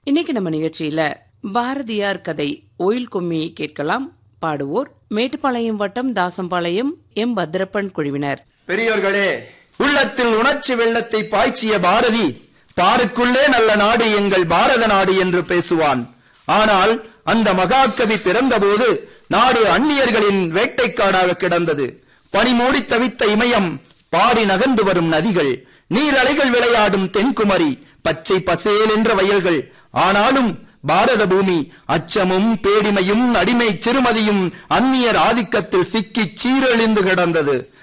இன்னைக்கு நம்ம நிகழ்ச்சியில பாரதியார் கதை ஒயில் கும்மி கேட்கலாம் பாடுவோர் மேட்டுப்பாளையம் வட்டம் தாசம்பாளையம் எம் பத்ரப்பன் குழுவினர் பெரியோர்களே உள்ளத்தில் உணர்ச்சி வெள்ளத்தை பாய்ச்சிய பாரதி பாருக்குள்ளே நல்ல நாடு எங்கள் பாரத நாடு என்று பேசுவான் ஆனால் அந்த மகாகவி பிறந்தபோது நாடு அந்நியர்களின் வேட்டைக்காடாக கிடந்தது பனிமூடி தவித்த இமயம் பாடி நகர்ந்து வரும் நதிகள் நீரலைகள் விளையாடும் தென்குமரி பச்சை பசேல் என்ற வயல்கள் ஆனாலும் பாரத பூமி அச்சமும் பேடிமையும் அடிமை சிறுமதியும் அந்நியர் ஆதிக்கத்தில் சிக்கி சீரழிந்து கிடந்தது